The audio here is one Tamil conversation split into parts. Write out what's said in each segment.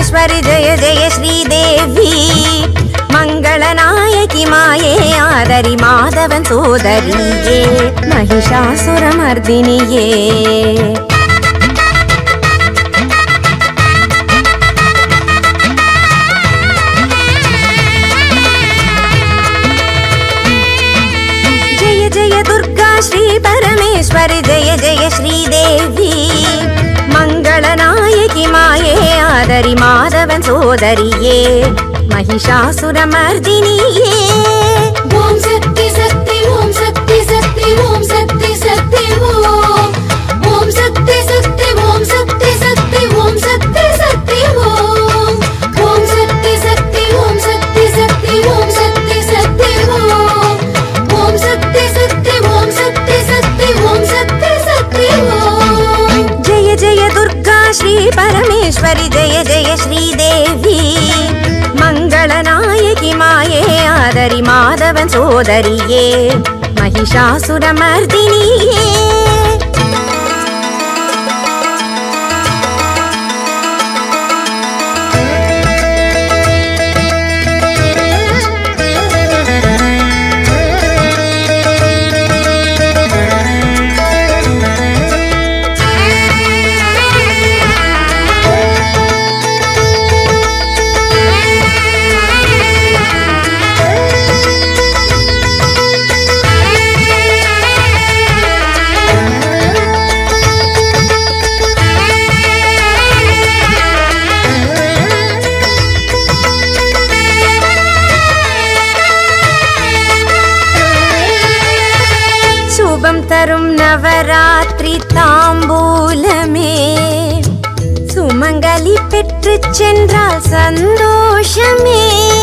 பரமேஸ்வரி ஜெய ஜெய ஸ்ரீதேவி மங்களநாயகி மாயே ஆதரி மாதவன் சோதரியே மகிஷாசுரமர்தினியே जय जय दुर्गा श्री परमेश्वरि जय जय श्रीदेवी मङ्गलनायकि माये आदरि माधवन् सोदरिये महिषासुरमर्दिनिये ஓம் சக்தி சக்தி ஓம் சக்தி சக்தி ஓம் சக்தி சக்தி ஓம் ஓம் சக்தி சக்தி ஓம் சக்தி சக்தி ஓம் சக்தி சக்தி ஓம் ஓம் சக்தி சக்தி ஓம் சக்தி சக்தி ஓம் சக்தி சக்தி ஓம் ஓம் சக்தி சக்தி ஓம் சக்தி சக்தி ஓம் சக்தி சக்தி ஓம் जय जय दुर्गा श्री परमेश्वरि जय जय श्रीदेवी मङ्गलनायकि माये आदरि माधवन् सोदरिये महिषासुरमर्दिनिये சுபம் தரும் நவராத்திரி தாம்பூலமே சுமங்கலி பெற்று சென்றால் சந்தோஷமே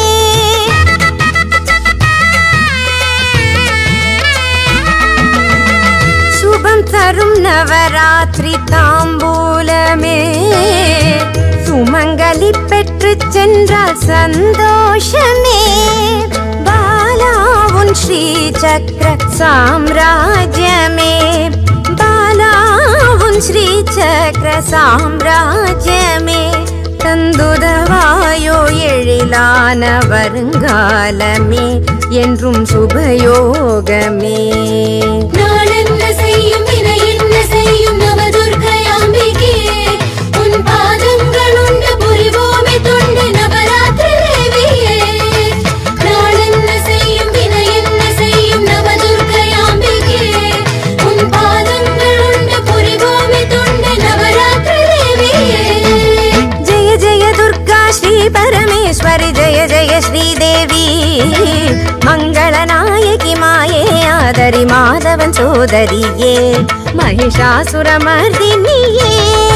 சுபம் தரும் நவராத்திரி தாம்பூலமே சுமங்கலி பெற்று சென்றால் சந்தோஷமே பாலா உன் ஸ்ரீ சக்கர சாம்ராஜ்யமே பாலா உன் ஸ்ரீ சக்கர சாம்ராஜ்யமே தந்துதவாயோ எழிலான வருங்காலமே என்றும் சுபயோகமே நான் என்ன செய்யும் வினை என்ன செய்யும் நவதுர்க்கையாம்பிகே உன் பாதங்கள் உண்டு புரிவோமே தொண்டு நவராத்திரி தேவியே நான் என்ன செய்யும் வினை என்ன செய்யும் நவதுர்க்கையாம்பிகே உன் பாதங்கள் உண்டு புரிவோமே தொண்டு நவராத்திரி தேவியே जय जय दुर्गा श्री परमेश्वरि जय जय श्रीदेवी मङ्गलनायकि माये आदरि माधवन् सोदरिये महिषासुरमर्दिनिये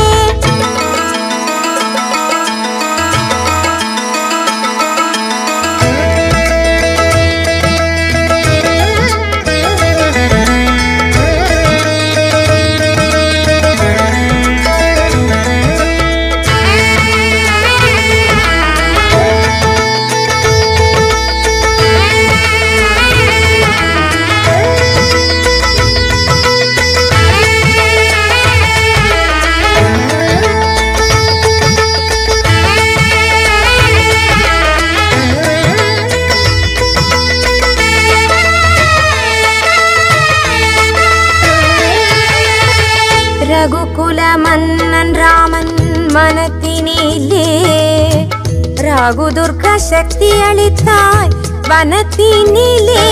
ரகுகுல மன்னன் ராமன் மனத்தினிலே ராகுதுர்க சக்தி அளித்தாய் வனத்தினிலே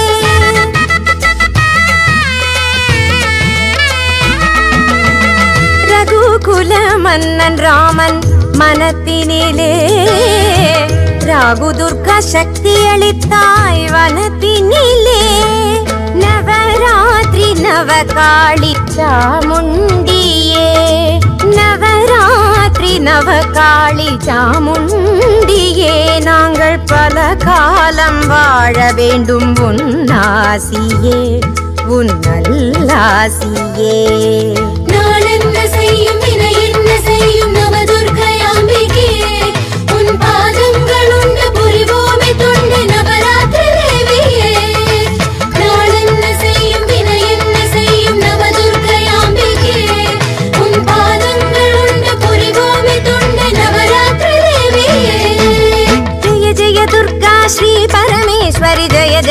ரகுகுல மன்னன் ராமன் மனத்தினிலே ராகுதுர்க சக்தி அளித்தாய் வனத்தினிலே நவராத்திரி நவகாளி சாமுண்டியே நவராத்திரி நவகாளி சாமுண்டியே நாங்கள் பல காலம் வாழ வேண்டும் உன்னாசியே உன் நல்லாசியே நான் என்ன செய்யும் வினை என்ன செய்யும் நவதுர்க்கையாம்பிகே உன் பாதங்கள் உண்டு புரிவோமே தொண்டு நவராத்திரி தேவியே நான் என்ன செய்யும் வினை என்ன செய்யும் நவதுர்க்கையாம்பிகே உன் பாதங்கள் உண்டு புரிவோமே தொண்டு நவராத்திரி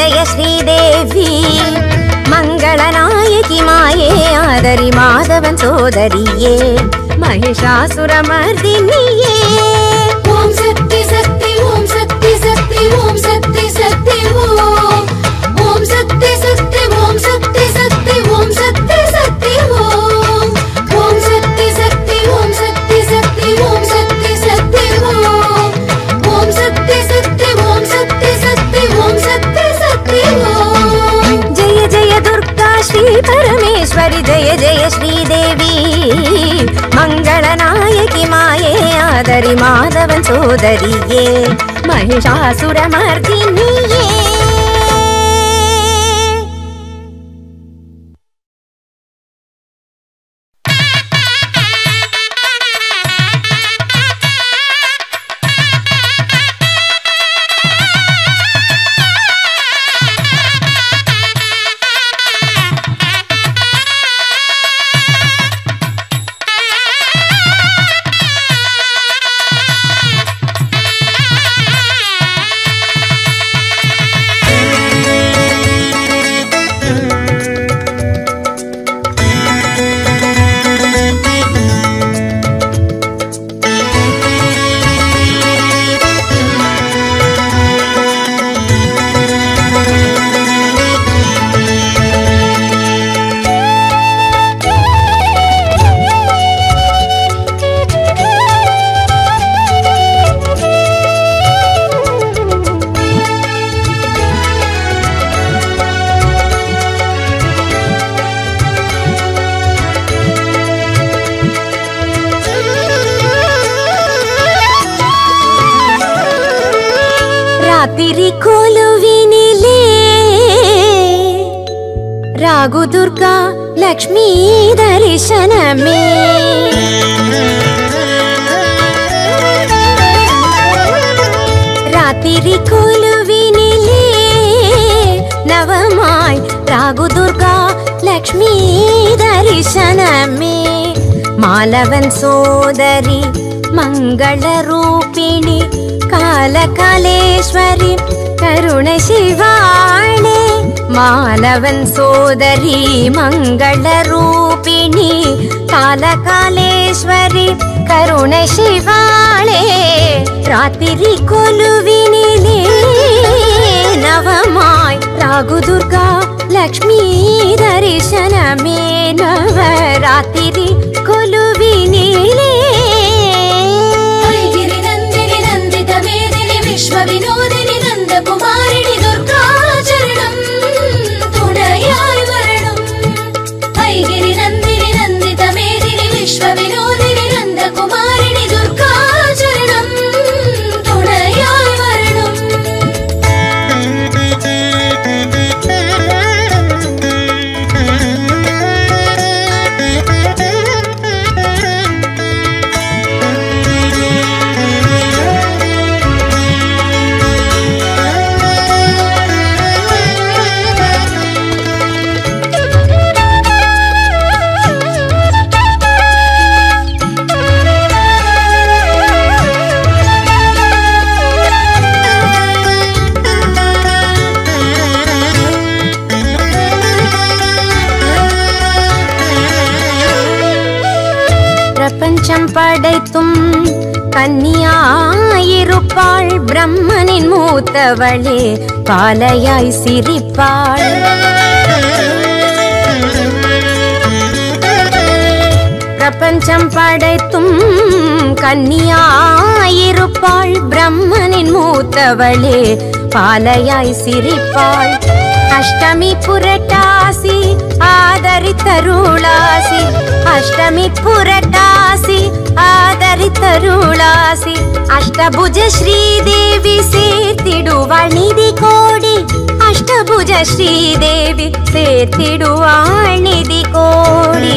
जय श्रीदेवी मङ्गलनायकि माये आदरि माधवन् सोदरिये महिषासुरमर्दिनिये ஓம் சக்தி சக்தி ஓம் சக்தி சக்தி ஓம் சக்தி சக்தி ஓம் ஓம் சக்தி சக்தி ஓம் சக்தி சக்தி ஓம் சக்தி சக்தி ஓம் ஓம் சக்தி சக்தி ஓம் சக்தி சக்தி ஓம் சக்தி சக்தி ஓம் ஓம் சக்தி சக்தி ஓம் சக்தி சக்தி ஓம் சக்தி சக்தி ஓம் जय जय दुर्गा श्री परमेश्वरि जय जय श्रीदेवी मङ्गलनायकि माये आदरि माधवन् सोदरिये महिषासुरमर्दिनिये ರಾತ್ರಿ ಕೊಲುವಿನಿಲೇ ರಾಗು ದುರ್ಗಾ ಲಕ್ಷ್ಮೀ ದರ್ಶನಮೇ ರಾತ್ರಿ ಕೊಲುವಿನಿಲೇ ನವಮಾಯ್ ರಾಗು ದುರ್ಗಾ ಲಕ್ಷ್ಮೀ ದರ್ಶನಮೇ ಮಾಲವನ್ ಸೋದರಿ ಮಂಗಳ ರೂಪಿಣಿ ಕಾಲಕಾಲೇಶ್ವರಿ ಕರುಣ ಶಿವಾಣೆ ಮಾಲವನ್ ಸೋದರಿ ಮಂಗಳ ರೂಪಿಣಿ ಕಾಲಕಾಲೇಶ್ವರಿ ಕರುಣ ಶಿವಾಳೆ ರಾತ್ರಿ ಕೊಲುವಿನಿಲೇ ನವಮಾಯ್ ರಾಗು ದುರ್ಗಾ ಲಕ್ಷ್ಮೀ ದರ್ಶನಮೇ ನವರಾತ್ರಿ ಕೊಲುವಿನಿಲೇ ഐഗിരി നന്ദിനി നന്ദിത മേദിനി വിശ്വവിനോദിനി നന്ദകുമാരിണി ദുർഗാചരണം തുണയായി വരണം ഐഗിരി നന്ദിനി നന്ദിത മേദിനി വിശ്വവിനോദിനി നന്ദകുമാരിണി ദുർഗാചരണം തുണയായി വരണം பிரபஞ்சம் படைத்தும் கன்னியாயிருப்பாள் பிரம்மனின் மூத்தவளே பாலையாய் சிரிப்பாள் பிரபஞ்சம் படைத்தும் கன்னியாயிருப்பாள் பிரம்மனின் மூத்தவளே பாலையாய் சிரிப்பாள் அஷ்டமி புரட்டாசி ஆதரித்தருளாசி அஷ்டமி புரட்டாசி ஆதரித்தருளாசி அஷ்டபுஜ ஸ்ரீதேவி சேர்த்திடுவாள் நிதி கோடி அஷ்டபுஜ ஸ்ரீதேவி சேர்த்திடுவாள் நிதி கோடி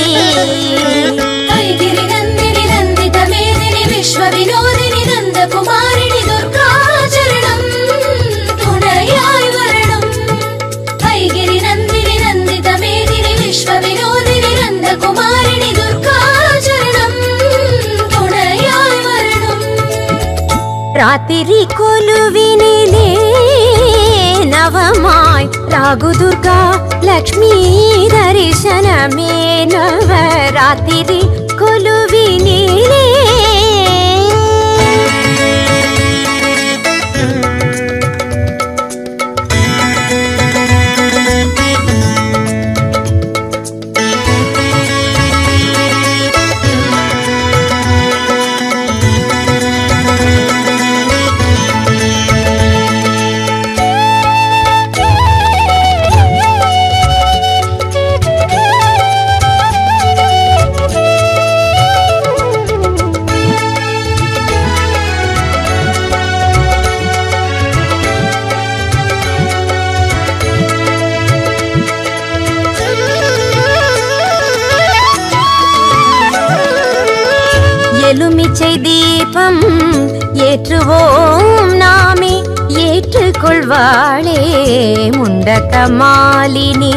ഐഗിരി നന്ദിനി നന്ദിത മേദിനി വിശ്വവിനോദിനി നന്ദകുമാരിണി ദുർഗാചരണം തുണയായി വരണം ഐഗിരി നന്ദിനി നന്ദിത മേദിനി വിശ്വവിനോദിനി നന്ദകുമാരിണി ദുർഗാചരണം തുണയായി വരണം ರಾತ್ರಿ ಕೊಲುವಿನಿಲೇ நவமாய் ராகு துர்கா லக்ஷ்மி தரிசனமே நவராத்திரி கொலுவினிலே எலுமிச்சை தீபம் ஏற்றுவோம் நாமே ஏற்றுக்கொள்வாளே முண்டக்க மாலினி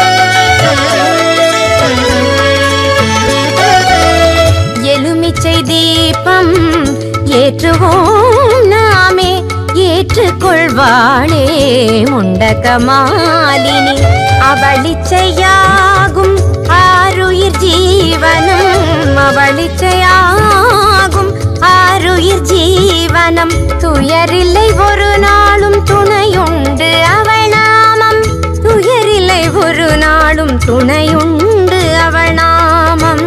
எலுமிச்சை தீபம் ஏற்றுவோம் நாமே ஏற்றுக்கொள்வாளே முண்டக்க மாலினி அவளிச்சையாகும் ஆருயிர் ஜீவனம் அவளிச்சையாகும் ஆருயிர் ஜீவனம் துயரில்லை ஒரு நாளும் துணையுண்டு அவள் நாமம் துயரில்லை ஒரு நாளும் துணையுண்டு அவள் நாமம்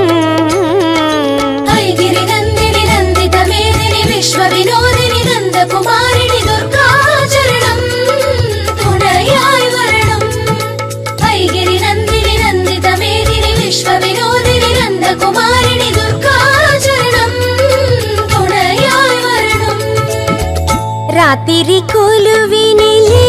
ஐகிரி நந்தினி நந்தித மேதினி விஸ்வ வினோதினி நந்த குமாரிணி துர்கா சரணம் துணையாய் வரணும் ஐகிரி நந்தினி நந்தித மேதினி விஸ்வ வினோதினி நந்த குமாரிணி துர்கா சரணம் துணையாய் வரணும் ராத்திரி கொலுவினிலே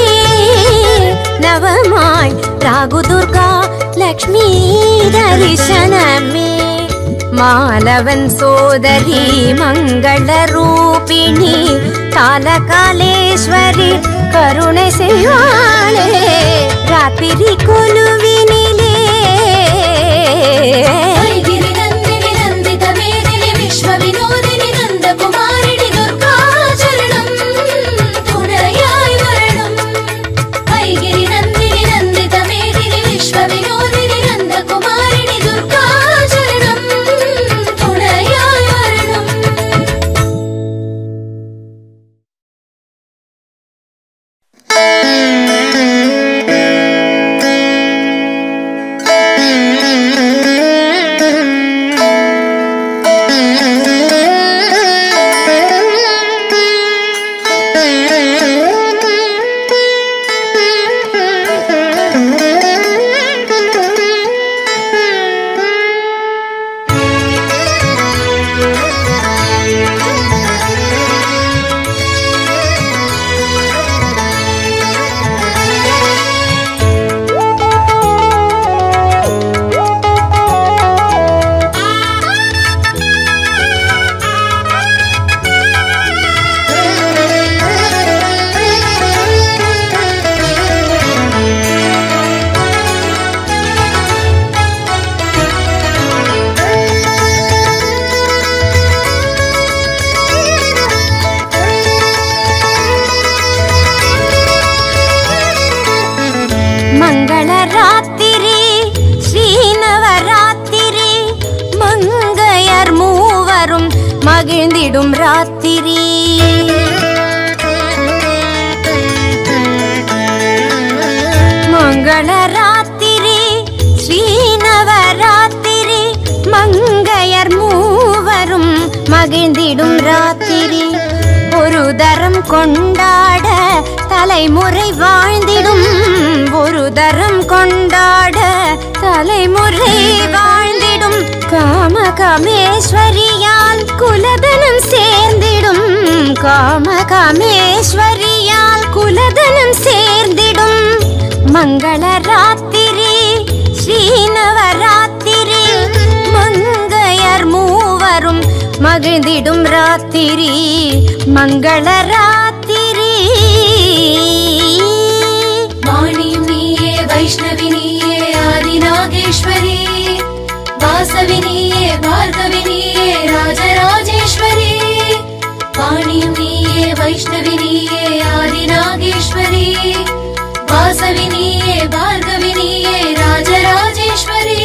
நவமாய் ராகு துர்கா லக்ஷ்மி தரிசனமே மாலவன் சோதரி மங்கள ரூபிணி காலகாலேஸ்வரி கருணை செய்வாளே ராத்திரி கொலுவினிலே ஐகிரி நந்தினி நந்தித மேதினி விஸ்வ வினோதினி நந்த குமாரிணி துர்கா சரணம் துணையாய் வரணும் ஐகிரி நந்தினி நந்தித மேதினி விஸ்வ வினோதினி நந்த குமாரிணி துர்கா சரணம் துணையாய் வரணும் மங்கள ராத்திரி ஸ்ரீநவராத்திரி மங்கையர் மூவரும் மகிழ்ந்திடும் ராத்திரி மங்கள ராத்திரி ஸ்ரீநவராத்திரி மங்கையர் மூவரும் மகிழ்ந்திடும் ராத்திரி ஒரு தரம் கொண்டாட தலைமுறை வாழ்ந்திடும் ஒரு தரம் கொண்டாட தலைமுறை வாழ்ந்திடும் காம காமேஸ்வரியால் குலதனம் சேர்ந்திடும் காம காமேஸ்வரியால் குலதனம் சேர்ந்திடும் மங்கள ராத்திரி ஸ்ரீநவராத்திரி மங்கையர் மூவரும் மகிழ்ந்திடும் ராத்திரி மங்கள ராத்திரி வாணியும் நீயே வைஷ்ணவி நீயே ஆதிநாகேஸ்வரி வாசவி நீயே பார்கவி நீயே ராஜராஜேஸ்வரி வாணியும் நீயே வைஷ்ணவி நீயே ஆதிநாகேஸ்வரி வாசவி நீயே பார்கவி நீயே ராஜராஜேஸ்வரி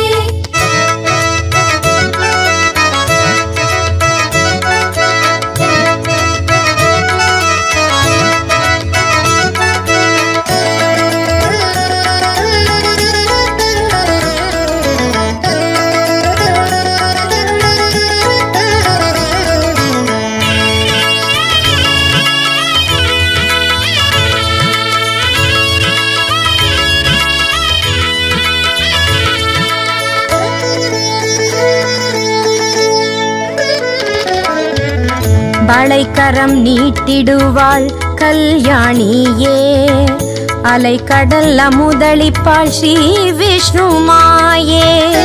வளைக்கரம் நீட்டிடுவாள் கல்யாணியே அலைக்கடல் அமுதளிப்பாள் ஸ்ரீ விஷ்ணு மாயே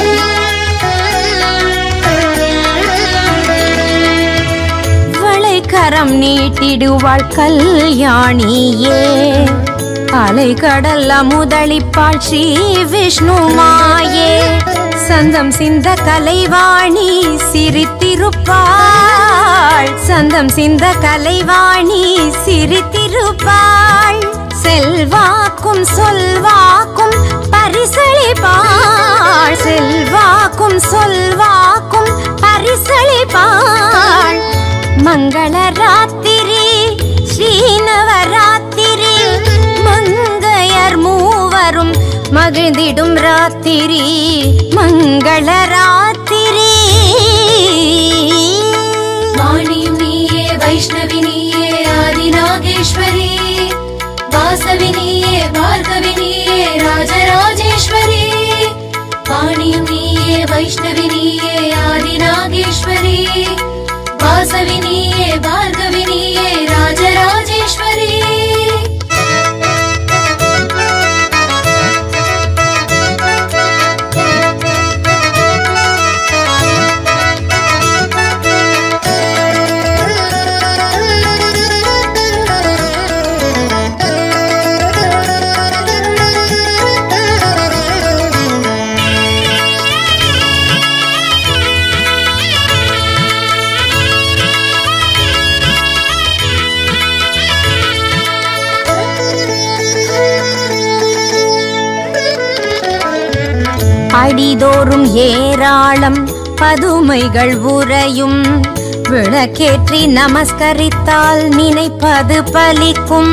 வளைக்கரம் நீட்டிடுவாள் கல்யாணியே அலைக்கடல் அமுதளிப்பாள் ஸ்ரீ விஷ்ணு மாயே சந்தம் சிந்த கலைவாணி சிரித்திருப்பாள் சந்தம் சிந்த கலைவாணி சிரித்திருப்பாள் செல்வாக்கும் சொல்வாக்கும் பரிசளிப்பாள் செல்வாக்கும் சொல்வாக்கும் பரிசளிப்பாள் மங்கள ராத்திரி ஸ்ரீநவராத்திரி மங்கையர் மூவரும் மகிழ்ந்திடும் ராத்திரி மங்கள ராத்திரி வாணியும் நீயே வைஷ்ணவி நீயே ஆதிநாகேஸ்வரி வாசவி நீயே பார்கவி நீயே ராஜராஜேஸ்வரி வாணியும் நீயே வைஷ்ணவி நீயே ஆதிநாகேஸ்வரி வாசவி நீயே பார்கவி நீயே ராஜராஜேஸ்வரி அடிதோறும் ஏராளம் பதுமைகள் உறையும் விளக்கேற்றி நமஸ்கரித்தால் நினைப்பது பலிக்கும்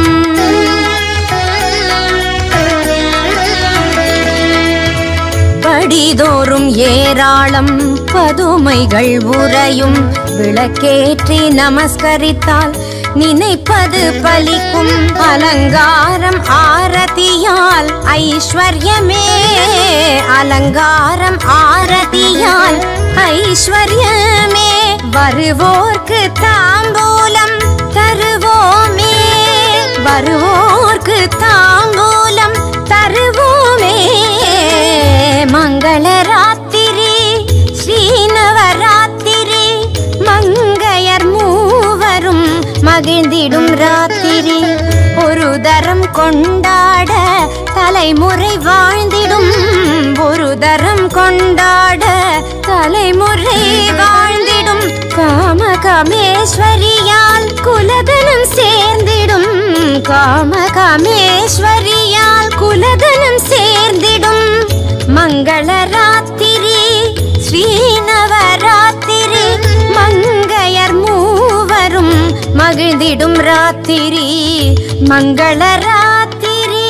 படிதோறும் ஏராளம் பதுமைகள் உறையும் விளக்கேற்றி நமஸ்கரித்தால் நினைப்பது பலிக்கும் அலங்காரம் ஆரதியால் ஐஸ்வர்யமே அலங்காரம் ஆரதியால் ஐஸ்வர்யமே வருவோர்க்கு தாம்பூலம் தருவோமே வருவோர்க்கு தாம்பூலம் தருவோமே மங்கள ராத்திரி ஸ்ரீநவராத்திரி மங்கையர் மூவரும் மகிழ்ந்திடும் ராத்திரி ஒரு தரம் கொண்டாட தலைமுறை வாழ்ந்திடும் ஒரு தரம் கொண்டாட தலைமுறை வாழ்ந்திடும் காம காமேஸ்வரியால் குலதனம் சேர்ந்திடும் காம காமேஸ்வரியால் குலதனம் சேர்ந்திடும் மங்கள ராத்திரி ஸ்ரீநவராத்திரி மங்கையர் மூவரும் மகிழ்ந்திடும் ராத்திரி மங்கள ராத்திரி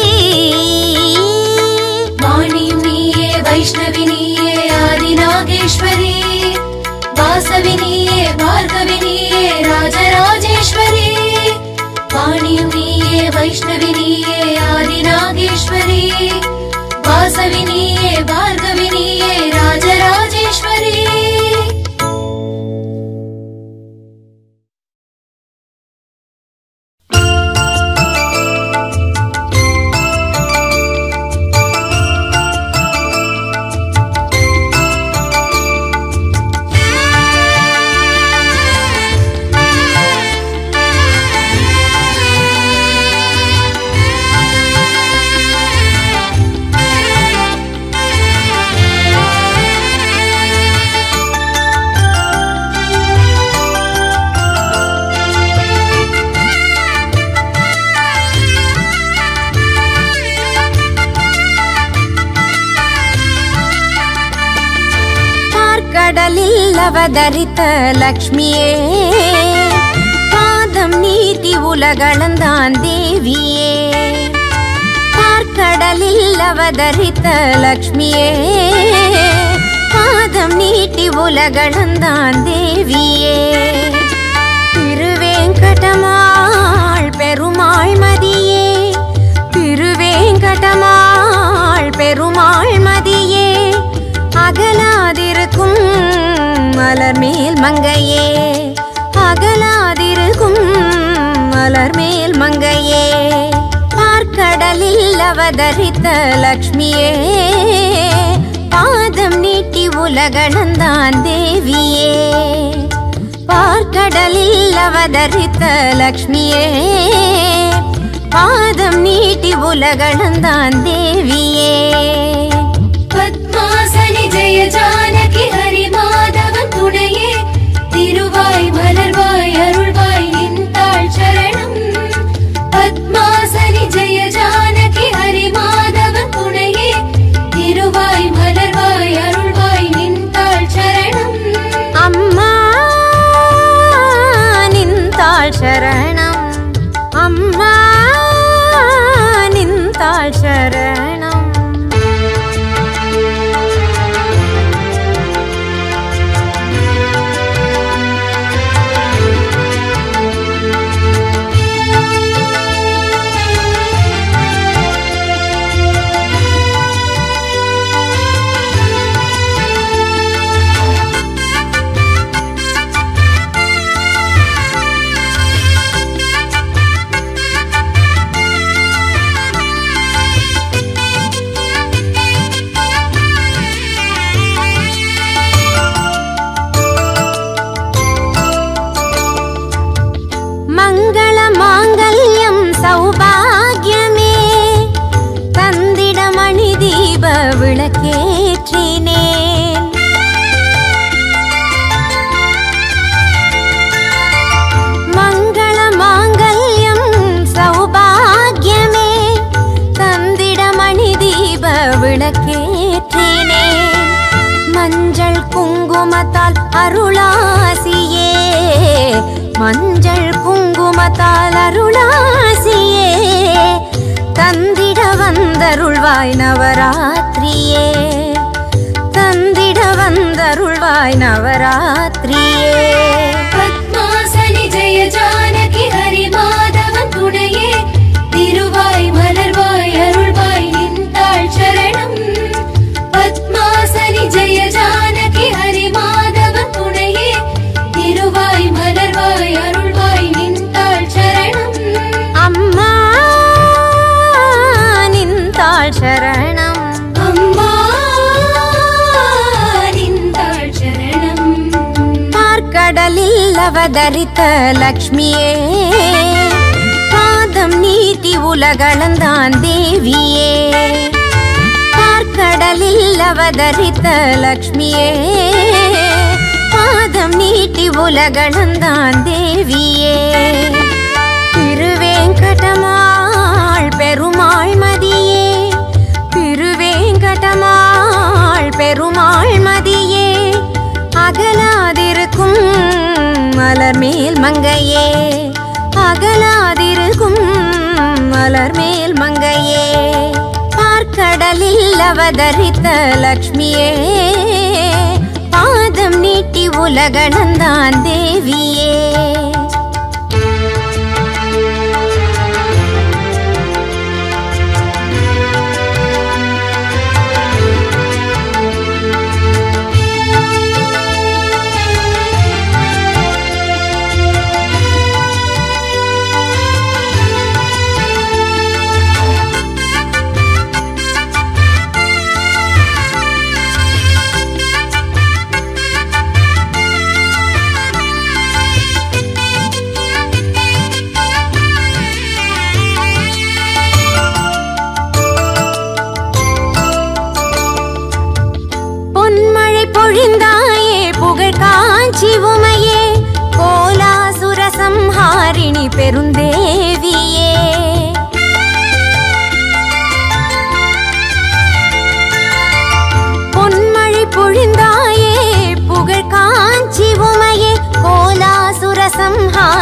வாணியும் நீயே வைஷ்ணவி நீயே ஆதிநாகேஸ்வரி வாசவி நீயே பார்கவி நீயே ராஜராஜேஸ்வரி வாணியும் நீயே வைஷ்ணவி நீயே ஆதிநாகேஸ்வரி வாசவி நீயே பார்கவி நீயே ராஜராஜேஸ்வரி ஆ அவதரித்த லக்ஷ்மியே பாதம் நீட்டி உலகளந்தான் தேவியே பார்க்கடலில் அவதரித்த லக்ஷ்மியே பாதம் நீட்டி உலகளந்தான் தேவியே திருவேங்கடமாள் பெருமாள் மதியே திருவேங்கடமாள் பெருமாள் மதியே அகலாதிருக்கும் மலர் மேல் மங்கையே அகலாதிருக்கும் மலர் மேல் மங்கையே பார்க்கடலில் அவதரித்த லக்ஷ்மியே பாதம் நீட்டி உலகளந்தான் தேவியே பார்க்கடலில் அவதரித்த லக்ஷ்மியே பாதம் நீட்டி உலகளந்தான் தேவியே பத்மாசனி ஜெய ஜானகி ஹரி மாதவன் துணையே திருவாய் மலர்வாய் அருள்வாய் நின்றாள் சரணம் பத்மாசனி ஜெய ஜானகி ஹரி மாதவன் துணையே திருவாய் மலர்வாய் அருள்வாய் நின்றாள் சரணம் அம்மா நின்றாள் சரணம் அம்மா நின்றாள் சரணம் மங்கள மாங்கல்யம் சௌபாகியமே தந்திட மணி தீப விளக்கேற்றினேன் மங்கள மாங்கல்யம் சௌபாகியமே தந்திட மணி தீப விளக்கேற்றினேன் மஞ்சள் குங்குமத்தால் அருளாசியே மஞ்சள் குங்குமத்தால் அருளாசியே தந்திட வந்தருள்வாய் நவராத்திரியே தந்திட வந்தருள்வாய் நவராத்திரியே பத்மாசனி ஜெய ஜானகி ஹரி மாதவன் துணையே திருவாய் மலர்வாய் அருள்வாய் நின்றாள் சரணம் பத்மாசனி ஜெய ஜானகி ஹரி மாதவன் துணையே திருவாய் மலர்வாய் அருள்வாய் நின்றாள் சரணம் அம்மா நின்றாள் சரணம் அம்மா நின்றாள் சரணம் பார்க்கடலில் அவதரித்த லக்ஷ்மியே பாதம் நீட்டி உலகளந்தான் தேவியே பார்க்கடலில் அவதரித்த லக்ஷ்மியே பாதம் நீட்டி உலகளந்தான் தேவியே திருவேங்கடமாள் பெருமாள் மதியே திருவேங்கடமாள் பெருமாள் மதியே அகலாதிருக்கும் மலர் மேல் மங்கையே அகலாதிருக்கும் மலர் மேல் மங்கையே பார்க்கடலில் அவதரித்த லக்ஷ்மியே பாதம் நீட்டி உலகளந்தான் தேவியே பொன்மழை பொழிந்தாயே புகழ் காஞ்சி உமையே கோலாசுர சம்ஹாரிணி பெருந்தேவியே பொன்மழை பொழிந்தாயே புகழ் காஞ்சி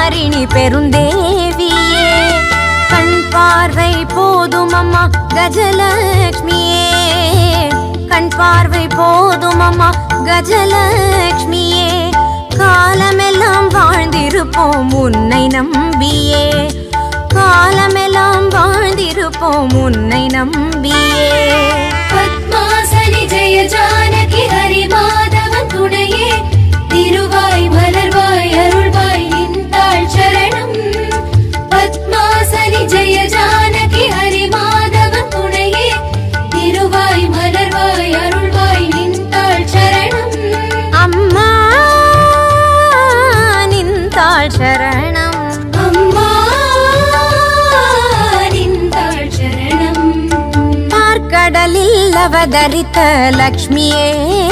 தாரிணி பெருந்தேவியே கண் பார்வை போதும் அம்மா கஜலக்ஷ்மியே கண் பார்வை போதும் அம்மா கஜலக்ஷ்மியே காலமெல்லாம் வாழ்ந்திருப்போம் உன்னை நம்பியே காலமெல்லாம் வாழ்ந்திருப்போம் உன்னை நம்பியே பத்மாசனி ஜெய ஜானகி ஹரி மாதவன் துணையே திருவாய் மலர்வாய் அருள்வாய் நின்றாள் சரணம் பத்மாசனி ஜெய ஜானகி ஹரி மாதவன் துணையே திருவாய் மலர்வாய் அருள்வாய் நின்றாள் சரணம் அம்மா நின்றாள் சரணம் அம்மா நின்றாள் சரணம் பார்க்கடலில் அவதரித்த லக்ஷ்மியே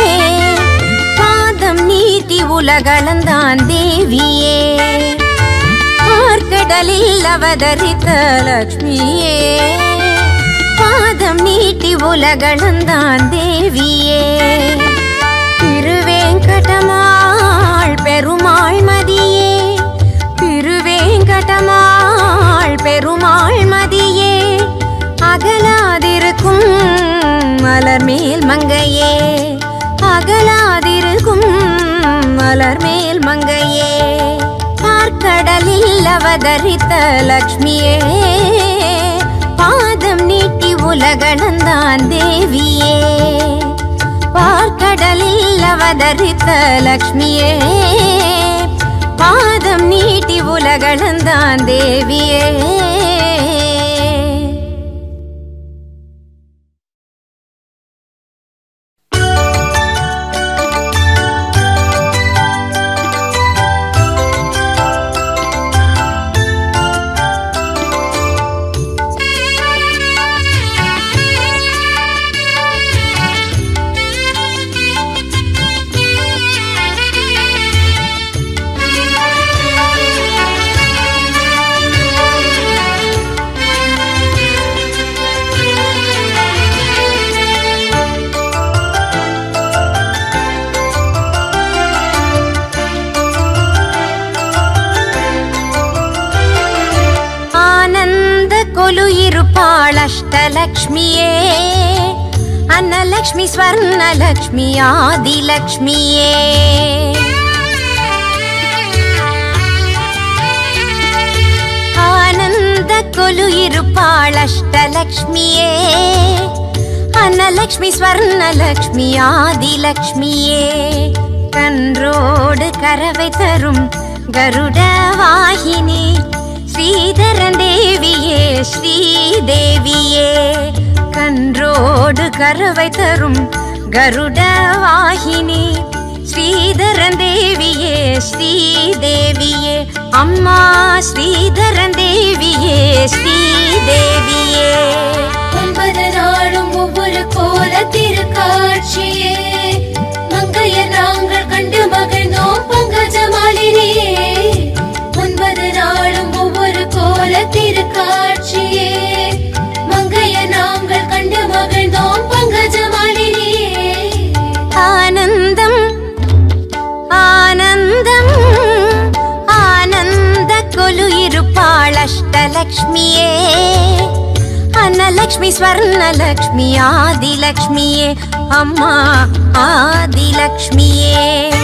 பாதம் நீட்டி உலகளந்தான் தேவியே பார்க்கடலில் அவதரித்த லக்ஷ்மியே பாதம் நீட்டி உலகளந்தான் தேவியே திருவேங்கடமாள் பெருமாள் மதியே திருவேங்கடமாள் பெருமாள் மதியே அகலாதிருக்கும் மலர் மேல் மங்கையே அகலாதிருக்கும் மலர் மேல் மங்கையே பார்க்கடலில் அவதரித்த லக்ஷ்மியே பாதம் நீட்டி உலகளந்தான் தேவியே பார்க்கடலில் அவதரித்த லக்ஷ்மியே பாதம் நீட்டி உலகளந்தான் தேவியே ஆனந்த கொலு இருப்பாள் அஷ்டலக்ஷ்மியே அன்னலக்ஷ்மி ஸ்வர்ணலக்ஷ்மி ஆதிலக்ஷ்மியே ஆனந்த கொலு இருப்பாள் அஷ்டலக்ஷ்மியே அன்னலக்ஷ்மி ஸ்வர்ணலக்ஷ்மி ஆதிலக்ஷ்மியே கன்றோடு கரவை தரும் கருட வாகினி ஸ்ரீதரன் தேவியே ஸ்ரீதேவியே கன்றோடு கரவை தரும் கருட வாகினி ஸ்ரீதரன் தேவியே ஸ்ரீதேவியே அம்மா ஸ்ரீதரன் தேவியே ஸ்ரீதேவியே ஒன்பது நாளும் ஒவ்வொரு கோல திருக்காட்சியே மங்கைய நாங்கள் கண்டு மகிழ்ந்தோம் பங்கஜ மாலினியே ஒன்பது நாளும் ஒவ்வொரு கோல திருக்காட்சியே மங்கைய நாங்கள் கண்டு மகிழ்ந்தோம் பங்கஜ மாலினியே ஆனந்தம் ஆனந்தம் ஆனந்த கொலு இருப்பாள் அஷ்டலக்ஷ்மியே அன்னலக்ஷ்மி ஸ்வர்ணலக்ஷ்மி ஆதிலக்ஷ்மியே அம்மா ஆதிலக்ஷ்மியே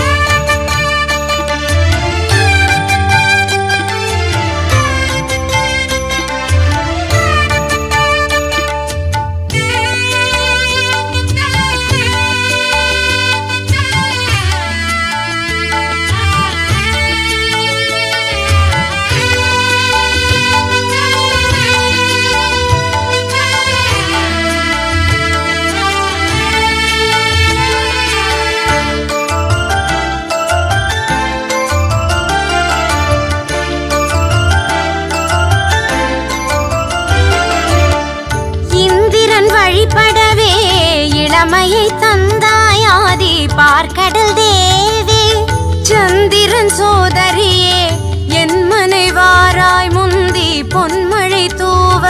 இந்திரன் வழிபடவே இளமையை தந்தாயாதி பார்க்கடல் தேவி சந்திரன் சோதரியே என் மனைவாராய் முந்தி பொன்மழை தூவ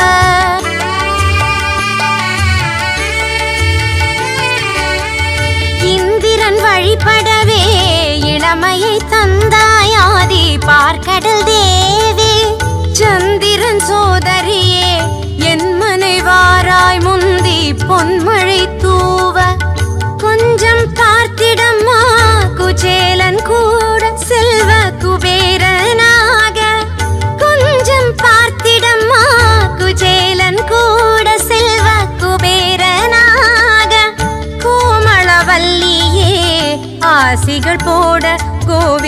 இந்திரன் வழிபடவே இளமையை தந்தாயாதி பார்க்கடல் தேவி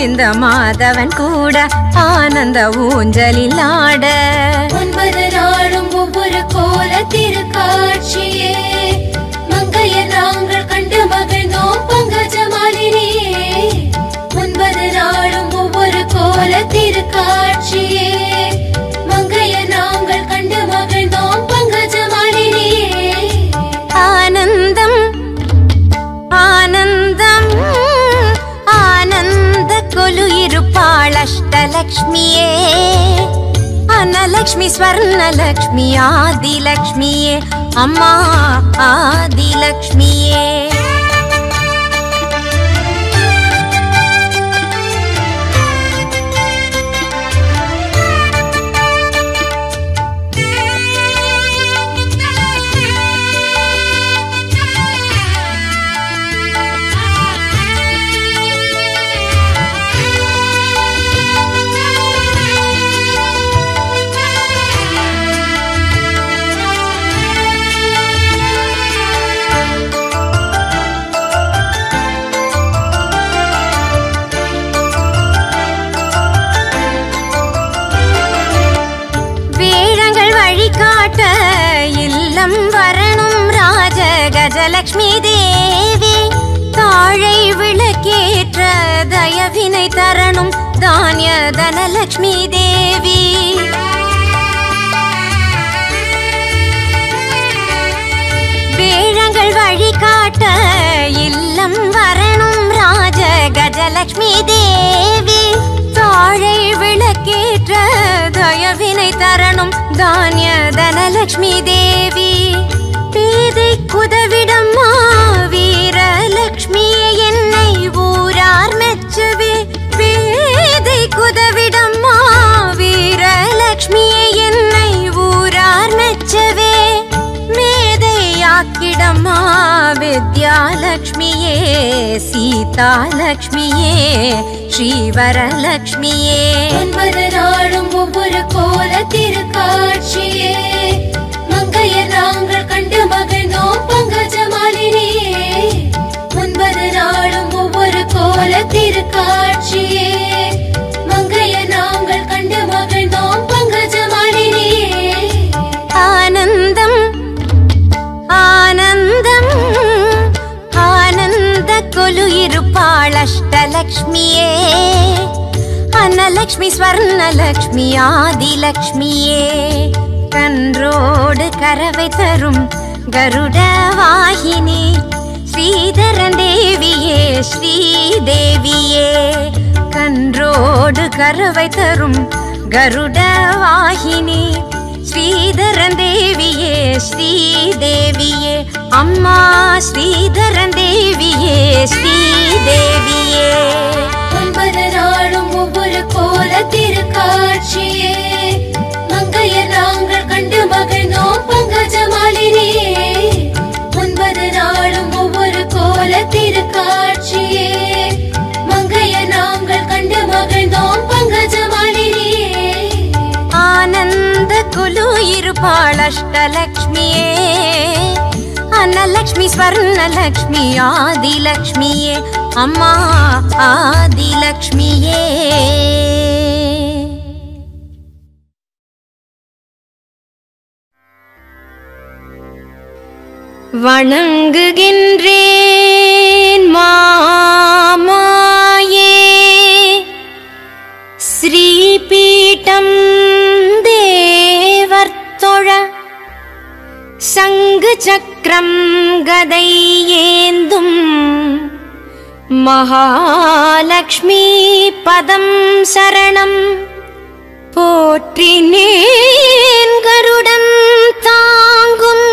இந்த மாதவன் கூட ஆனந்த ஊஞ்சலில் ஆட ஒன்பது நாளும் ஒவ்வொரு கோல திருக்காட்சியே மங்கைய நாங்கள் கண்டு மகிழ்ந்தோம் பங்கஜ மாலினியே ஒன்பது நாளும் ஒவ்வொரு கோல திருக்காட்சியே மங்கைய நாங்கள் கண்டு மகிழ்ந்தோம் பங்கஜ மாலினியே ஆனந்தம் ஆனந்தம் ஆனந்த கொலு இருப்பாள் அஷ்டலக்ஷ்மியே அன்னலக்ஷ்மி ஸ்வர்ணலக்ஷ்மி ஆதிலக்ஷ்மியே அம்மா ஆதிலக்ஷ்மியே வேழங்கள் வழிகாட்ட இல்லம் வரணும் ராஜ கஜலக்ஷ்மி தேவி தாழை விளக்கேற்ற தயவினை தரணும் தானிய தனலக்ஷ்மி தேவி வேழங்கள் வழிகாட்ட இல்லம் வரணும் ராஜ கஜலக்ஷ்மி தேவி தாழை விளக்கேற்ற தயவினை தரணும் தானிய தனலக்ஷ்மி தேவி பேதை குதவிடம்மா வீரலக்ஷ்மியே என்னை ஊரார் மெச்சவே பேதை குதவிடம்மா வீரலக்ஷ்மியே என்னை ஊரார் மெச்சவே மேதையாக்கிடம்மா வித்யாலக்ஷ்மியே சீதாலக்ஷ்மியே ஸ்ரீவரலக்ஷ்மியே ஒன்பது நாளும் ஒவ்வொரு கோல திருக்காட்சியே மங்கைய நாங்கள் கண்டு மகிழ்ந்தோம் பங்கஜ மாலினியே ஒன்பது நாளும் ஒவ்வொரு கோல திருக்காட்சியே மங்கைய நாங்கள் கண்டு மகிழ்ந்தோம் பங்கஜ மாலினியே ஆனந்தம் ஆனந்தம் ஆனந்த கொலு இருப்பாள் அஷ்டலக்ஷ்மியே அன்னலக்ஷ்மி ஸ்வர்ணலக்ஷ்மி ஆதிலக்ஷ்மியே கன்றோடு கரவை தரும் கருட வாகினி ஸ்ரீதரன் தேவியே ஸ்ரீதேவியே கன்றோடு கரவை தரும் கருட வாகினி ஸ்ரீதரன் தேவியே ஸ்ரீதேவியே அம்மா ஸ்ரீதரன் தேவியே ஸ்ரீதேவியே ஒன்பது நாளும் ஒவ்வொரு கோல திருக்காட்சியே மங்கைய நாங்கள் கண்டு மகிழ்ந்தோம் பங்கஜ மாலினியே ஒன்பது நாளும் ஒவ்வொரு கோல திருக்காட்சியே மங்கைய நாங்கள் கண்டு மகிழ்ந்தோம் பங்கஜ மாலினியே ஆனந்த குலு இருப்பாள் அஷ்டலக்ஷ்மியே அன்னலக்ஷ்மி ஸ்வர்ணலக்ஷ்மி ஆதிலக்ஷ்மியே அம்மா ஆதிலக்ஷ்மியே வணங்குகின்றேன் மாமாயே ஸ்ரீபீட்டம் தேவர்த்தொழ சங்கு சக்கரம் கதை ஏந்தும் மகாலக்ஷ்மி பதம் சரணம் போற்றினேன் கருடன் தாங்கும்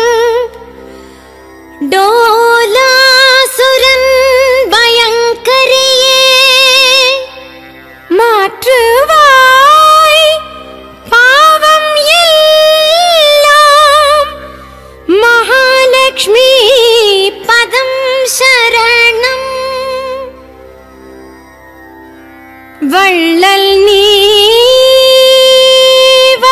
டோலாசுரன் பயங்கரியே மாற்றுவாய் பாவம் எல்லாம் மகாலட்சுமி பதம் சரணம் வள்ளல் நீ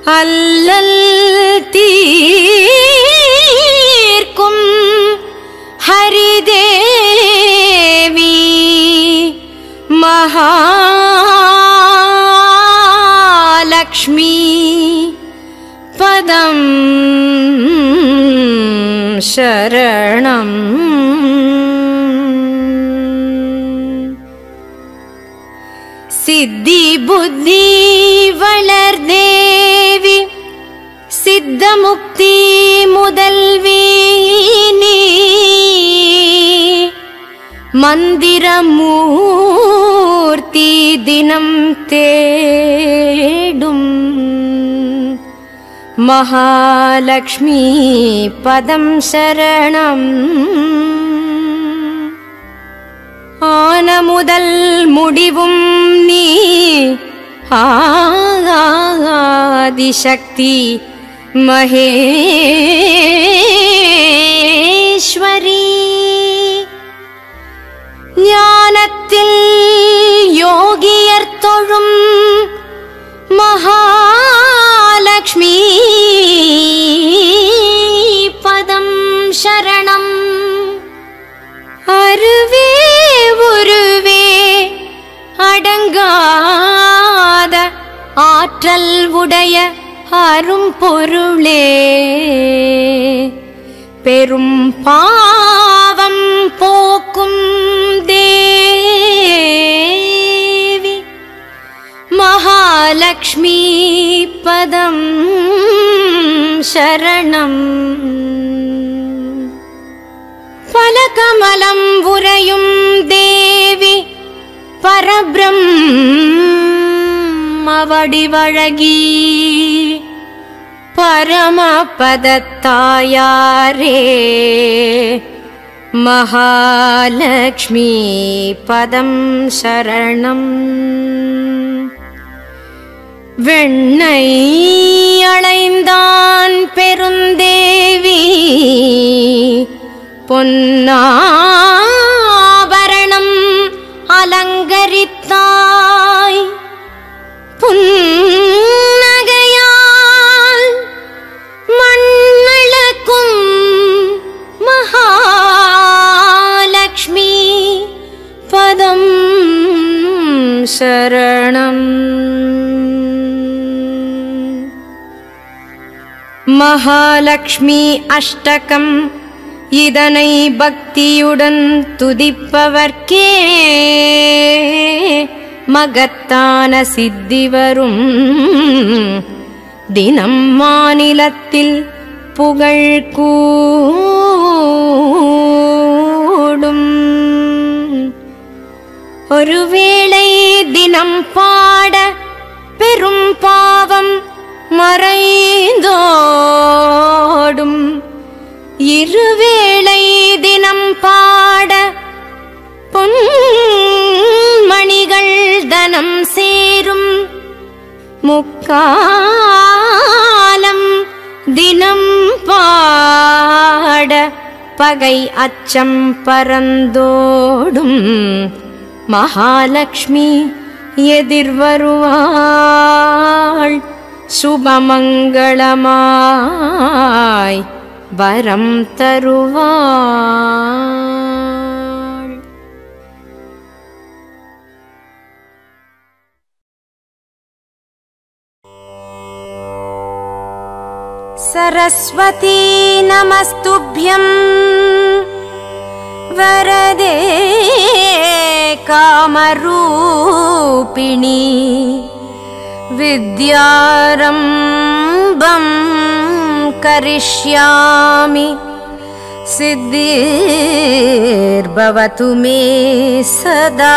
அல்லல் தீர்க்கும் ஹரிதேவி மகாலக்ஷ்மி பதம் சரணம் சித்தி புத்தி வளர்தேவி சித்தமுக்தி முதல்வி நீ மந்திரமூர்த்தி தினம் தேடும் மகாலக்ஷ்மி பதம் சரணம் ஆன முதல் முடிவும் நீ ஆதிசக்தி மகேஸ்வரி ஞானத்தில் யோகியர் தொழும் மகாலக்ஷ்மி பதம் சரணம் அருவே உருவே அடங்காத ஆற்றல் உடைய அரும் பொருளே பெரும் பாவம் போக்கும் தேவி மகாலக்ஷ்மி பதம் சரணம் பலகமலம் உறையும் தேவி பரபிரம்மவடிவழகி பரமபதத்தாயாரே மகாலக்ஷ்மி பதம் சரணம் வெண்ணை அளைந்தான் பெருந்தேவி பொன்னாபரணம் அலங்கரித்தாய் புன்னகையால் மண்ணளக்கும் மகாலக்ஷ்மி பதம் சரணம் மகாலக்ஷ்மி அஷ்டகம் இதனை பக்தியுடன் துதிப்பவர்க்கே மகத்தான சித்தி வரும் தினம் மாநிலத்தில் புகழ் கூடும் ஒருவேளை தினம் பாட பெரும் பாவம் மறைந்தோடும் இருவேளை தினம் பாட பொன்மணிகள் தனம் சேரும் முக்காலம் தினம் பாட பகை அச்சம் பறந்தோடும் மகாலக்ஷ்மி எதிர்வருவாள் சுபமங்களமாய் வரம் தருவாள் सरस्वती नमस्तुभ्यं वरदे कामरूपिणि विद्यारम्भं करिष्यामि सिद्धिर्भवतु मे सदा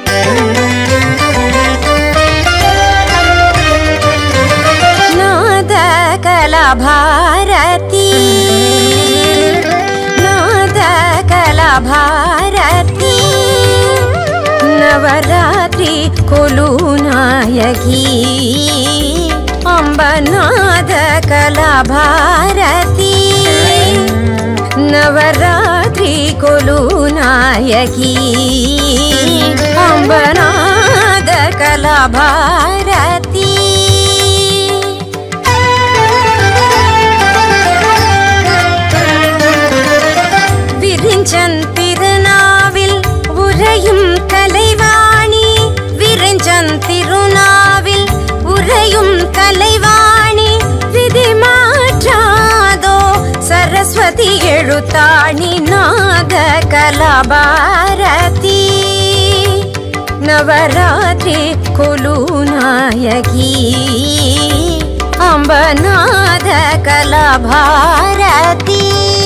நாத ನವರಾತ್ರಿ ಕೊಲು ನಾಯಕಿ ಅಂಬನಾದ ಕಲಾಭಾರತಿ ನವರಾತ್ರಿ ಕೊಲು ನಾಯಕಿ ಅಂಬನಾದ ಕಲಾಭಾರತಿ விரிஞ்சன் திருநாவில் உறையும் கலைவாணி விரிஞ்சன் திருநாவில் உறையும் கலைவாணி விதி மாற்றாதோ சரஸ்வதி எழுத்தாணி நாத கலாபாரதி நவராத்திரி கொலு நாயகி அம்பநாத கலாபாரதி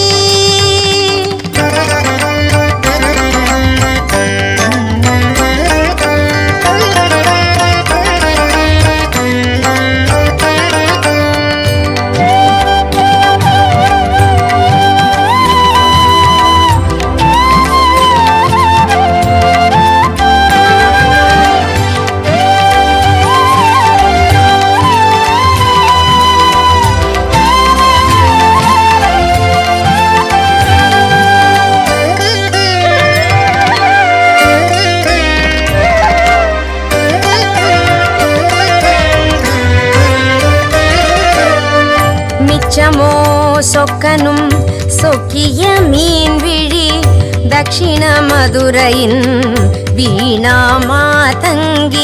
மிச்சமோ சொக்கனும் சொக்கிய மீன் விழி தட்சிண மதுரையின் வீணா மாதங்கி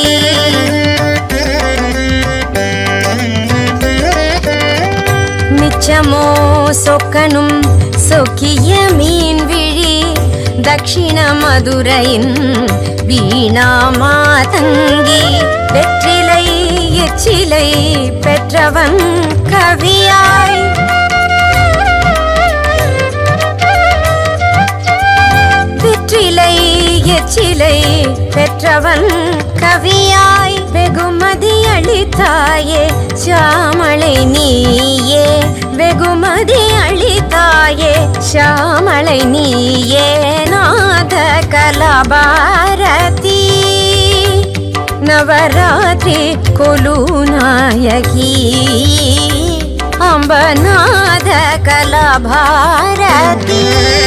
மிச்சமோ சொக்கனும் சொக்கிய மீன் விழி தட்சிண மதுரையின் வீணா மாதங்கி வெற்றிலை எச்சிலை பெற்றவன் கவியாய் வெற்றிலை எச்சிலை பெற்றவன் கவியாய் வெகுமதி அளித்தாயே சாமளை நீயே வெகுமதி அளித்தாயே சாமளை நீயே நாத கலாபாரதி நவராத்திரி கொலு நாயகி அம்பநாத கலாபாரதி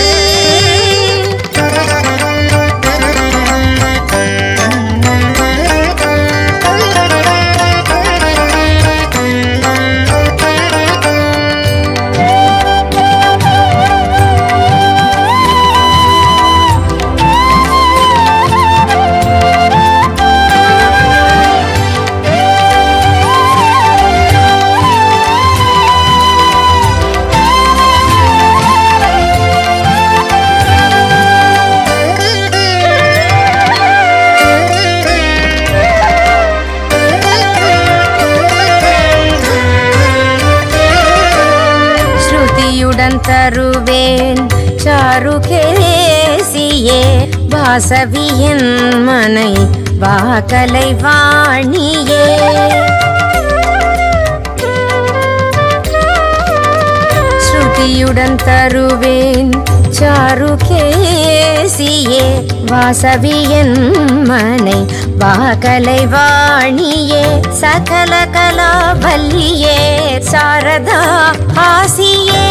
ஸ்ருதியுடன் தருவேன் சாருகேசியே வாசவியன் மனை வாகலை வாணியே ஸ்ருதியுடன் தருவேன் சாருகேசியே வாசவியன் மனை வாகலை வாணியே சகல கலாவல்லியே சாரதா ஆசியே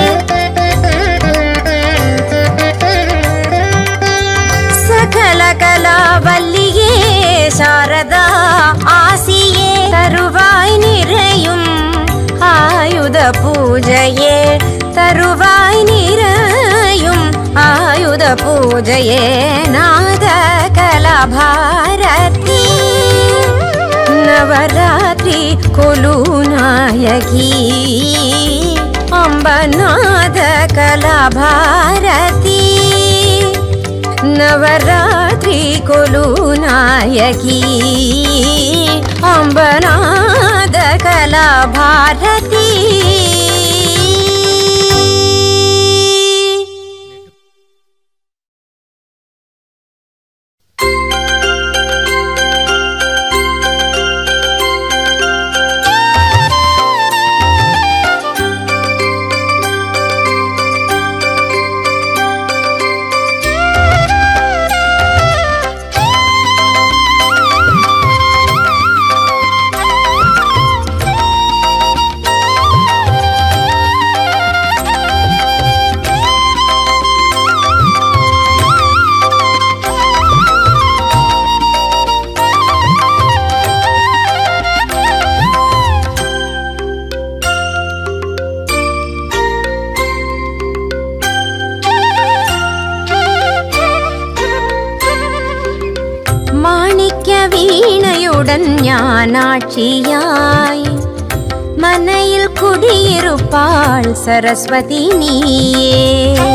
சகல கலாவல்லியே சாரதா ஆசியே தருவாய் நிறையும் ஆயுத பூஜையே தருவாய் நிறையும் ஆயுத பூஜையே நாத கலாபாரதி நவராத்திரி கொலு நாயகி அம்பநாத கலாபாரதி ನವರಾತ್ರಿ ಕೊಲು ನಾಯಕಿ ಅಂಬನಾದ ಕಲಾ ಭಾರತಿ Thank you. வீணையுடன் ஞானாட்சியாய் மனையில் குடியிருப்பாள் சரஸ்வதி நீயே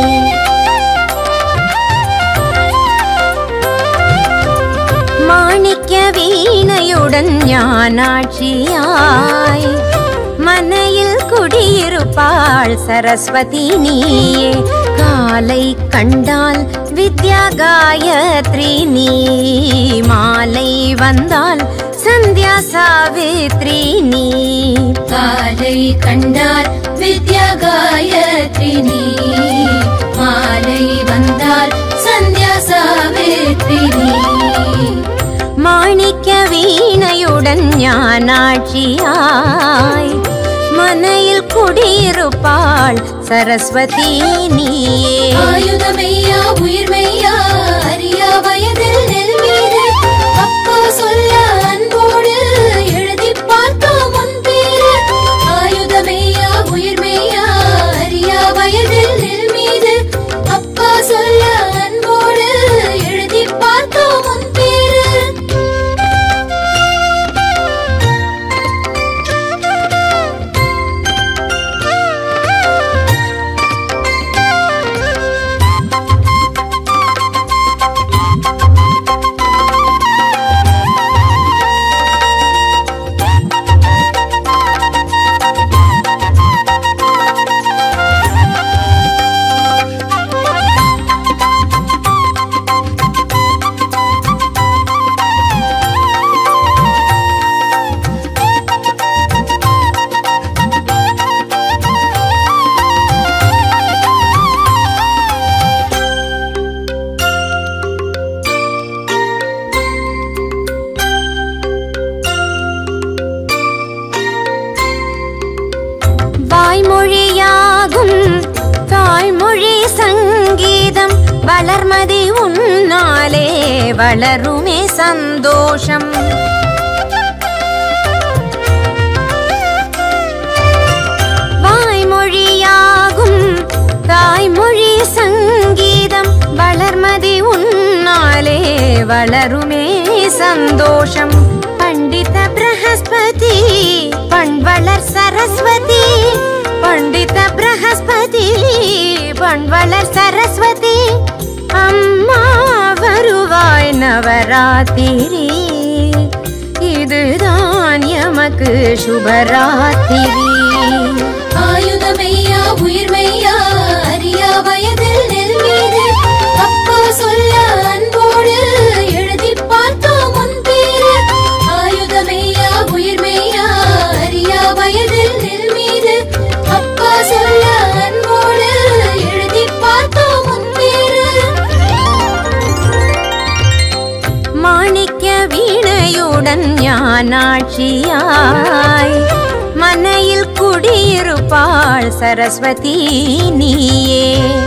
மாணிக்க வீணையுடன் ஞானாட்சியாய் மனையில் குடியிருப்பாள் சரஸ்வதி நீயே காலை கண்டால் வித்யா காயத்ரி நீ மாலை வந்தால் சந்தியா சாவித்ரி நீ காலை கண்டார் வித்யா காயத்ரி நீ மாலை வந்தால் சந்தியா சாவித்ரி நீ மாணிக்க வீணையுடன் ஞானாட்சியாய் மனையில் குடியிருப்பாள் சரஸ்வதி நீயே ஆயுதமையா உயிர்மையா அறியா வயதில் நெல் மீது அப்பா சொல்ல அன்போடு எழுதி பார்த்தோம் உன் பேரு ஆயுதமையா உயிர்மையா அறியா வயதில் நெல் மீது அப்பா சொல்ல அன்போடு எழுதி பார்த்தோம் உன் பேரு வாய்மொழியாகும் தாய்மொழி சங்கீதம் வளர்மதி உன்னாலே வளருமே சந்தோஷம் வாய்மொழியாகும் தாய்மொழி சங்கீதம் வளர்மதி உன்னாலே வளருமே சந்தோஷம் பண்டித பிரகஸ்பதி பண்வளர் சரஸ்வதி பண்டித பிரகஸ்பதி பண்வளர் சரஸ்வதி அம்மா வருவாய் நவராத்திரி இதுதான் எமக்கு சுபராத்திரி ஆயுதமையா உயிர்மையா அறியா வயதில் நெல் மீது அப்பா சொல்ல அன்போடு எழுதி பார்த்தோம் உன் பேரு ஆயுதமையா உயிர்மையா அறியா வயதில் நெல் மீது அப்பா சொல்ல அன்போடு எழுதி பார்த்தோம் உன் பேரு மாணிக்க வீணையுடன் ஞானாட்சியாய் மனையில் குடியிருப்பாள் சரஸ்வதி நீயே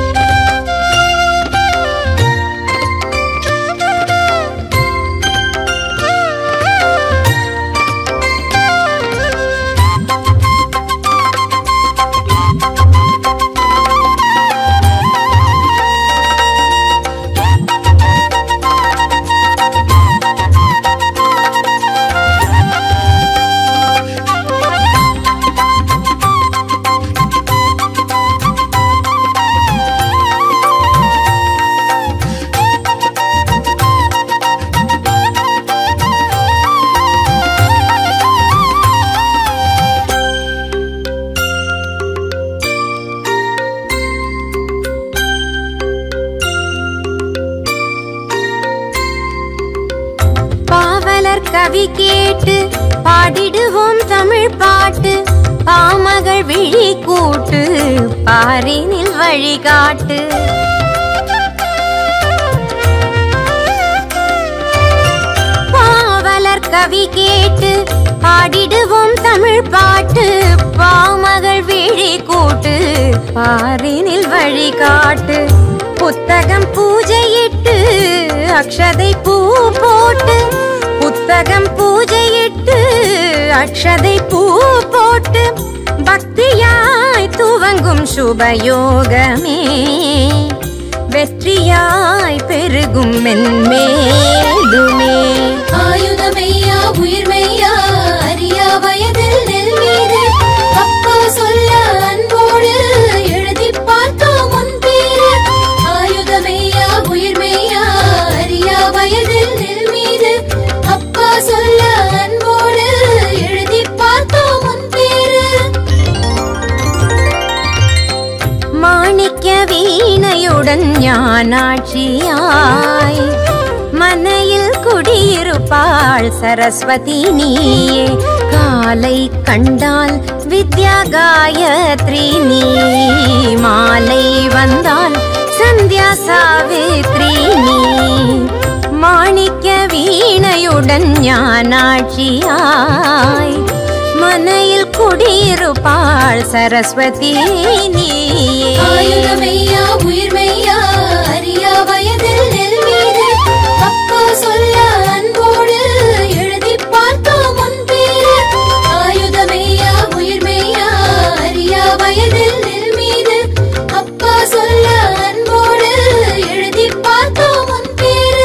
பாவலர் கவி கேட்டு பாடிடுவோம் தமிழ் பாட்டு பாமகள் விழி கூட்டு பாரினில் வழிகாட்டு பாவலர் கவி கேட்டு பாடிடுவோம் தமிழ் பாட்டு பாமகள் விழி கூட்டு பாரினில் வழிகாட்டு புத்தகம் பூஜையிட்டு அக்ஷதை பூ போட்டு புத்தகம் பூஜையிட்டு அக்ஷதை பூ போட்டு பக்தியாய் துவங்கும் சுபயோகமே வெற்றியாய் பெருகும் மென்மேலுமே ஆயுதமையா உயிர் மாணிக்க வீணையுடன் ஞானாட்சியாய் மனையில் குடியிருப்பாள் சரஸ்வதி நீயே காலை கண்டால் வித்யா காயத்ரி நீ மாலை வந்தால் சந்தியா சாவித்ரி நீ மாணிக்க வீணையுடன் ஞானாட்சியாய் மனையில் குடியிருப்பாள் சரஸ்வதி நீயே ஆயுதமையா உயிர்மையா அறியா வயதில் நெல் மீது அப்பா சொல்ல அன்போடு எழுதி பார்த்தோம் உன் பேரு ஆயுதமையா உயிர்மையா அறியா வயதில் நெல் மீது அப்பா சொல்ல அன்போடு எழுதி பார்த்தோம் உன் பேரு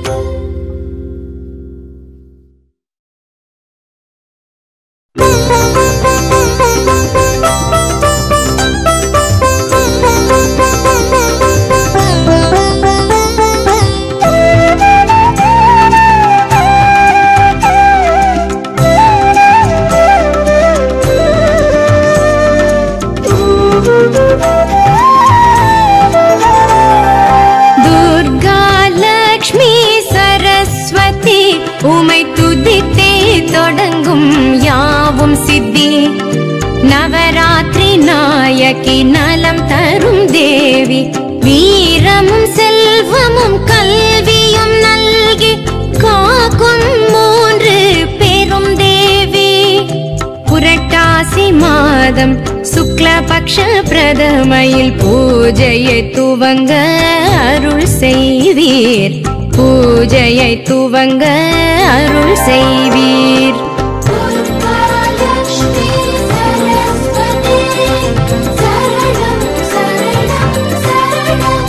துர்கா லக்ஷ்மி சரஸ்வதி உமை துதித்தே தொடங்கும் யாவும் சித்தி நவராத்திரி நாயகி நலம் தரும் தேவி வீரமும் செல்வமும் கல்வியும் நல்கி காக்கும் மூன்று பெரும் தேவி புரட்டாசி மாதம் சுக்லபக்ஷ பிரதமையில் பூஜையை துவங்க அருள் செய்வீர் பூஜையை துவங்க அருள் செய்வீர் லக்ஷ்மி சரஸ்வதி சரணம் சரணம் சரணம்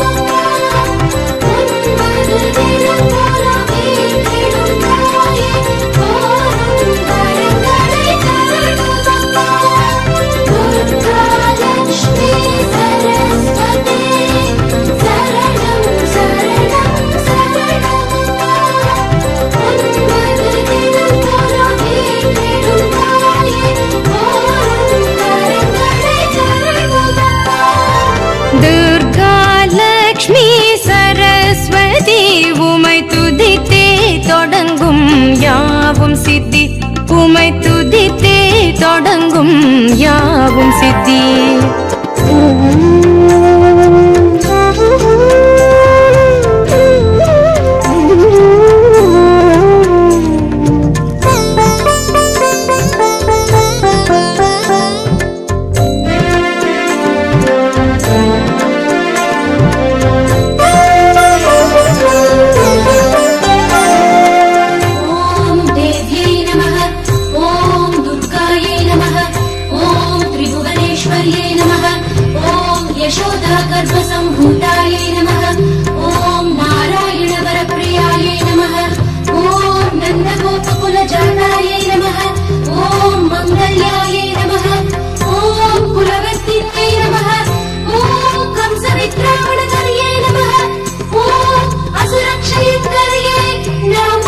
உன்மது தினமுறவே திடும் தாயே கோரும் வரங்களை தருமம்மா துர்கா லக்ஷ்மி சரஸ்வதி சரணம் சரணம் சரணம் உன்மது தினமுறவே திடும் தாயே கோரும் வரங்களை தருமம்மா துர்கா லக்ஷ்மி சரஸ்வதி உமை துதித்தே தொடங்கும் யாவும் சித்தி உமை துதித்தே தொடங்கும் யாவும் சித்தி ॐ देव्यै नमः ॐ दुर्गायै नमः ॐ त्रिभुवनेश्वर्यै नमः ॐ यशोदा गर्भसम्भूतायै नमः ॐ नारायणवरप्रियायै नमः ॐ नन्दगोपकुलजातायै नमः ॐ मङ्गल्यायै नमः ॐ कुलवत्तिन्यै नमः ॐ कंसवित्रावणकर्यै नमः ॐ असुरक्षयङ्कर्यै नमः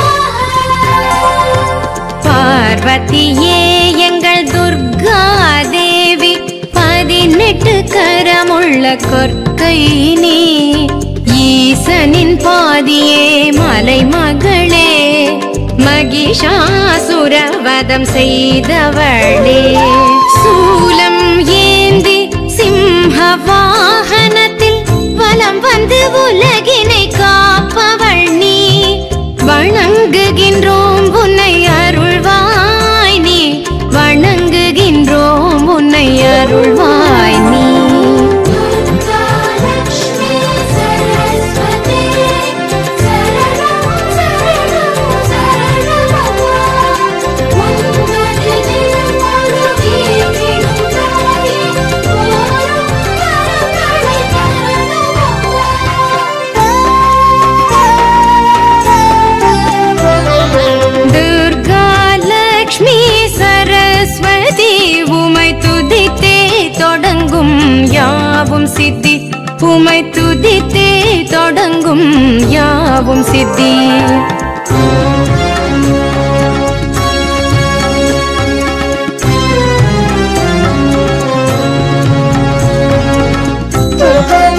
பார்வதியே எங்கள் துர்கா தேவி பதினெட்டு கரமுள்ள கொற்கை நீ ஈசனின் பாதியே மலை மகளே மகிஷாசுரவதம் செய்தவளே சூலம் ஏந்தி சிம்ஹ வாகனத்தில் வலம் வந்து உலகினை காப்பவள் நீ வணங்குகின்றோம் உன்னை அருள்வாய் நீ வணங்குகின்றோம் உன்னை அருள்வாய் நீ दुर्गा लक्ष्मी सरस्वती शरणं शरणं शरणं उन्मदिनं गुरुवीतिनं ताये ओरं वरங்களை தருணம் துர்கா லக்ஷ்மி சரஸ்வதி உமை துதித்தே தொடங்கும் யாவும் சித்தி உமை துதித்தே தொடங்கும் யாவும் சித்தி Thank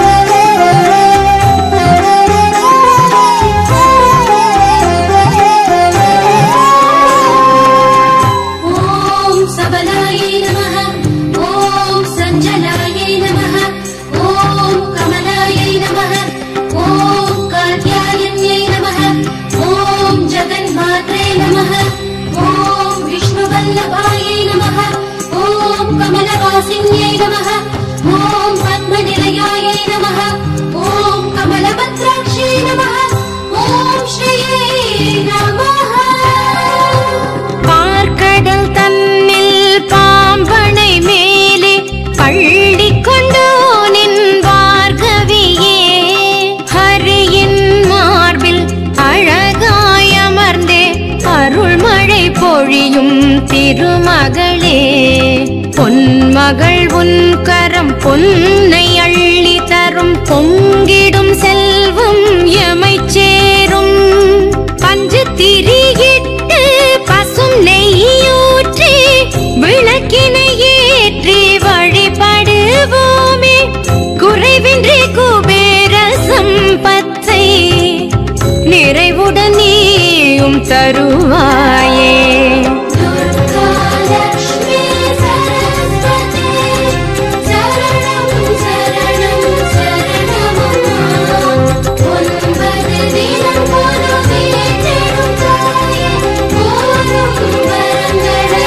மகள் உன் கரம் பொன்னை அள்ளி தரும் பொங்கிடும் செல்வம் எமை சேரும் பஞ்சு திரியிட்டு பசும் நெய்யூற்றி விளக்கினை ஏற்றி வழிபடுவோமே குறைவின்றி குபேர சம்பத்தை நிறைவுடன் நீயும் தருவாயே दुर्गा लक्ष्मी सरस्वती शरणं शरणं शरणमम्मा ஒன்பது தினம் ஒரு வீட்டிடும் தாயே ஓரும் வரங்களை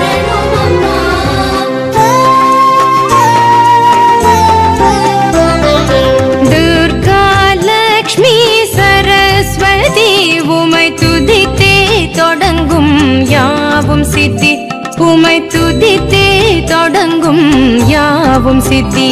தரணுமம்மா துர்கா லக்ஷ்மி சரஸ்வதி உமை துதித்தே தொடங்கும் யாவும் சித்தி உமை துதித்தே தொடங்கும் யாவும் சித்தி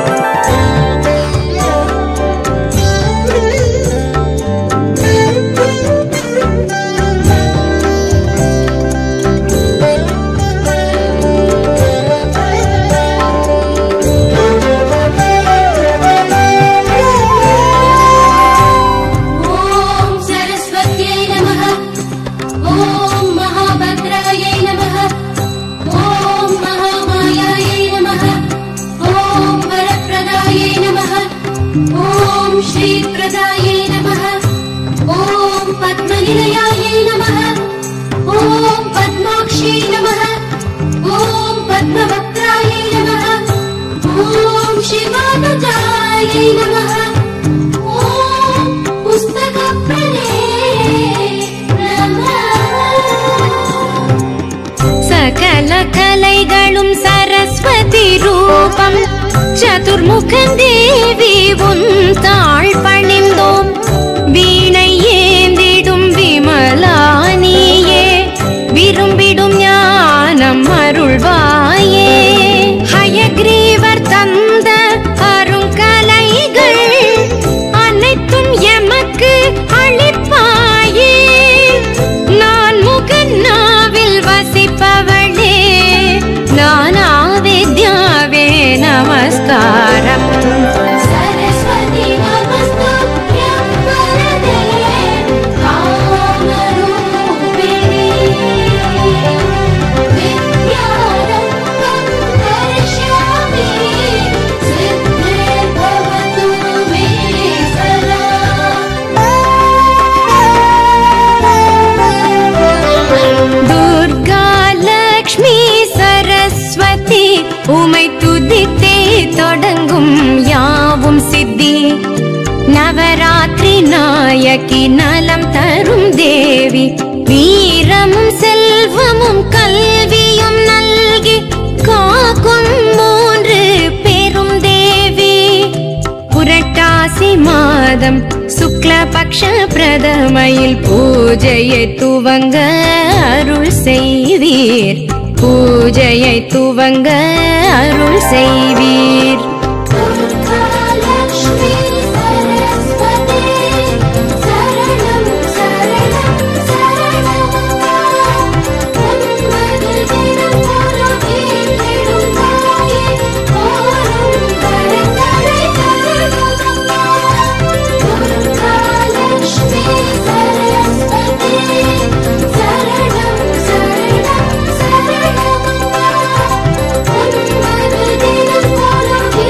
ॐ सरस्वत्यै नमः ॐ महाभद्रायै नमः ॐ महामायायै नमः ॐ वरप्रदायै नमः ॐ श्रीप्रदायै नमः ॐ पद्मनिलयायै नमः ॐ पद्माक्षी नमः ॐ पद्मवक्त्रायै नमः ॐ शिवानुजायै नमः ॐ पुस्तकप्रदे नमः சகல கலைகளும் சரஸ்வதி ரூபம் சதுர்முகன் தேவி உன் தாழ் பணிந்தோம் வீணை ஏந்திடும் விமலானியே விரும்பிடும் ஞானம் அருள்வாயே ஹயக்ரீவர் தந்த அருங்கலைகள் அனைத்தும் எமக்கு அளிப்பாயே நான் முகநாவில் வசிப்பவளே நானா வித்யாவே நமஸ்காரம் सरस्वती नमस्तुभ्यं वरदे कामरूपिणि विद्यारम्भं करिष्यामि सिद्धिर्भवतु मे सदा துர்கா லக்ஷ்மி சரஸ்வதி உமை துதித்தே தொடங்கும் யாவும் சித்தி நவராத்திரி நாயகி நலம் தரும் தேவி வீரமும் செல்வமும் கல்வியும் நல்கி காக்கும் மூன்று பெரும் தேவி புரட்டாசி மாதம் சுக்லபக்ஷ பிரதமையில் பூஜையை துவங்க அருள் செய்வீர் பூஜையை துவங்க அருள் செய்வீர் दुर्गा लक्ष्मी सरस्वती शरणं शरणं शरणमम्मा ஒன்பது தினம் ஒரு வீட்டிடும் தாயே ஓரும் வரங்களை தரணுமம்மா துர்கா லக்ஷ்மி சரஸ்வதி சரணம் சரணம் சரணமம்மா ஒன்பது தினம் ஒரு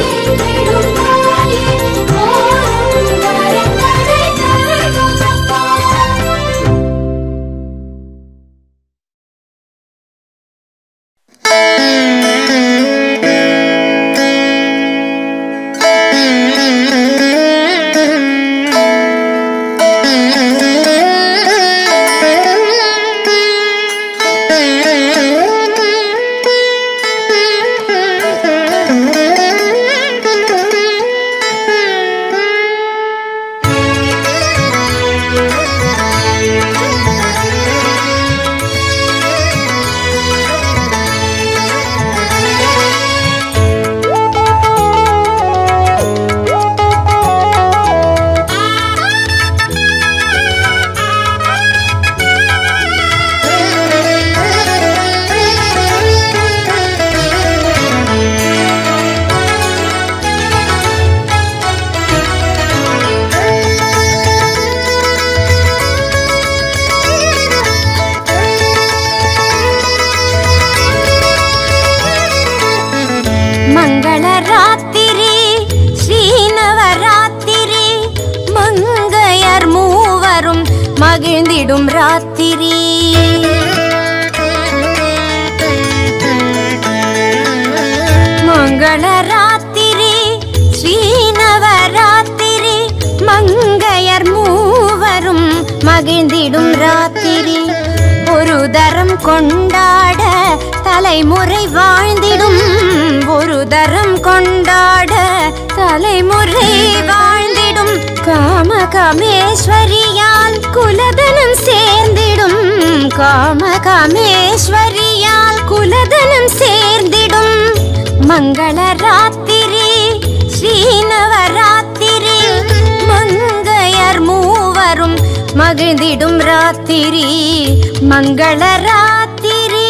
மகிழ்ந்திடும் ராத்திரி மங்கள ராத்திரி ஸ்ரீநவராத்திரி மங்கையர் மூவரும் மகிழ்ந்திடும் ராத்திரி ஒரு தரம் கொண்டாட தலைமுறை வாழ்ந்திடும் ஒரு தரம் கொண்டாட தலைமுறை வாழ்ந்திடும் காம காமேஸ்வரியால் குலதனம் சேர்ந்திடும் காம காமேஸ்வரியால் குலதனம் சேர்ந்திடும் மங்கள ராத்திரி ஸ்ரீநவராத்திரி மங்கையர் மூவரும் மகிழ்ந்திடும் ராத்திரி மங்கள ராத்திரி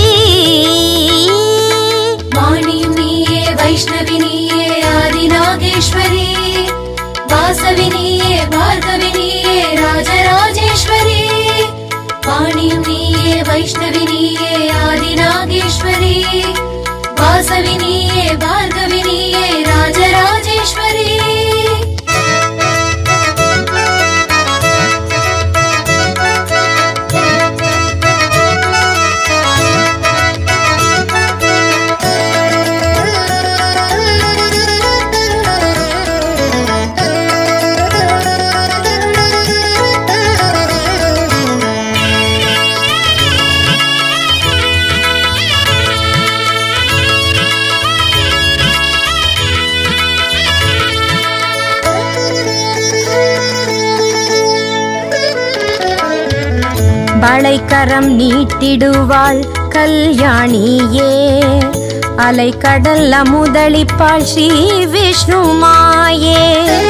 வாணியும் நீயே வைஷ்ணவி நீயே ஆதிநாகேஸ்வரி வாசவி நீயே பார்கவி நீயே ராஜராஜேஸ்வரி வாணியும் நீயே வைஷ்ணவி நீயே ஆதிநாகேஸ்வரி வாசவி நீயே பார்கவி நீயே ராஜராஜேஸ்வரி வளைக்கரம் நீட்டிடுவாள் கல்யாணியே அலைக்கடல் அமுதளிப்பாள் ஸ்ரீ விஷ்ணுமாயே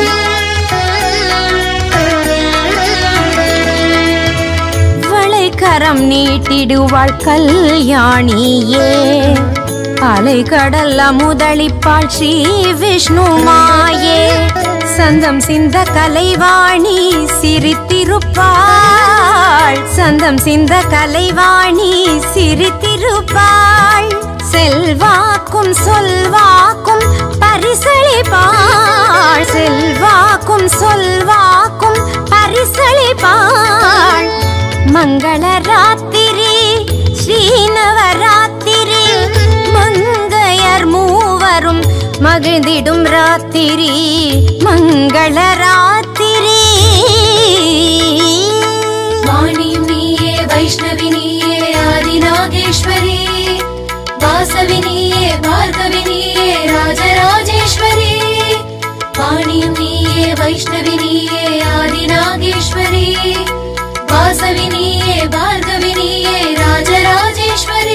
வளைக்கரம் நீட்டிடுவாள் கல்யாணியே அலைக்கடல் அமுதளிப்பாள் ஸ்ரீ விஷ்ணுமாயே சந்தம் சிந்த கலைவாணி சிரித்திருப்பாள் சந்தம் சிந்த கலைவாணி சிரித்திருப்பாள் செல்வாக்கும் சொல்வாக்கும் பரிசளிப்பாள் செல்வாக்கும் சொல்வாக்கும் பரிசளிப்பாள் மங்கள ராத்திரி ஸ்ரீநவராத்திரி மங்கையர் மூவரும் மகிழ்ந்திடும் ராத்திரி மங்கள ராத்திரி வாணியும் நீயே வைஷ்ணவி நீயே ஆதிநாகேஸ்வரி வாசவி நீயே பார்கவி நீயே ராஜராஜேஸ்வரி வாணியும் நீயே வைஷ்ணவி நீயே ஆதிநாகேஸ்வரி வாசவி நீயே பார்கவி நீயே ராஜராஜேஸ்வரி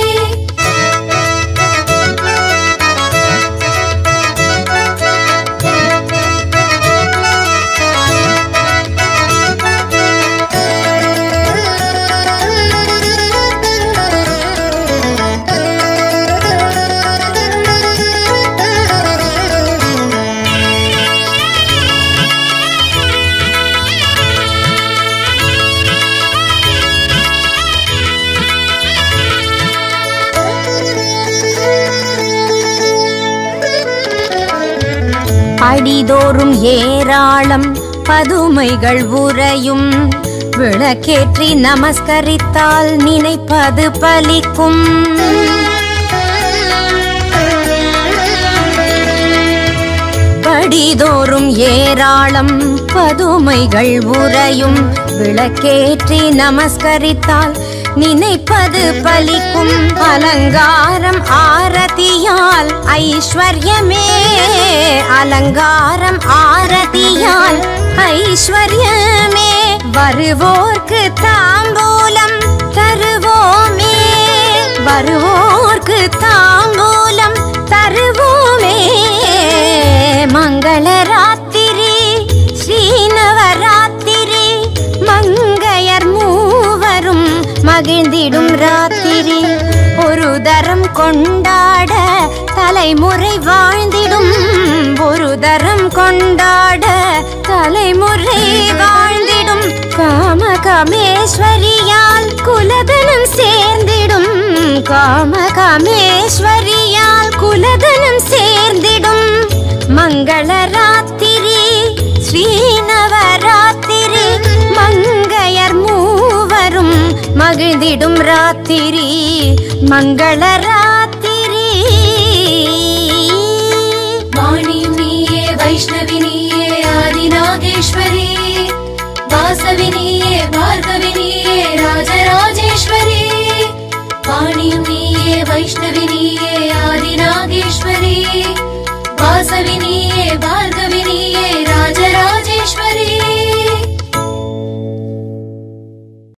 அடிதோறும் ஏராளம் பதுமைகள் உறையும் விளக்கேற்றி நமஸ்கரித்தால் நினைப்பது பலிக்கும் படிதோறும் ஏராளம் பதுமைகள் உறையும் விளக்கேற்றி நமஸ்கரித்தால் நினைப்பது பலிக்கும் அலங்காரம் ஆரதியால் ஐஸ்வர்யமே அலங்காரம் ஆரதியால் ஐஸ்வர்யமே வருவோர்க்கு தாம்பூலம் தருவோமே வருவோர்க்கு தாம்பூலம் தருவோமே மங்கள ராத்திரி ஸ்ரீநவராத்திரி மங்கையர் மூவரும் மகிழ்ந்திடும் ராத்திரி ஒரு தரம் கொண்டாட தலைமுறை வாழ்ந்திடும் ஒரு தரம் கொண்டாட தலைமுறை வாழ்ந்திடும் காம காமேஸ்வரியால் குலதனம் சேர்ந்திடும் காம காமேஸ்வரியால் குலதனம் சேர்ந்திடும் மங்கள ராத்திரி ஸ்ரீநவராத்திரி மங்கையர் மூ மகிழ்ந்திடும் ராத்திரி மங்கள ராத்திரி வாணியும் நீயே வைஷ்ணவி நீயே ஆதிநாகேஸ்வரி வாசவி நீயே பார்கவி நீயே ராஜராஜேஸ்வரி வாணியும் நீயே வைஷ்ணவி நீயே ஆதிநாகேஸ்வரி வாசவி நீயே பார்கவி நீயே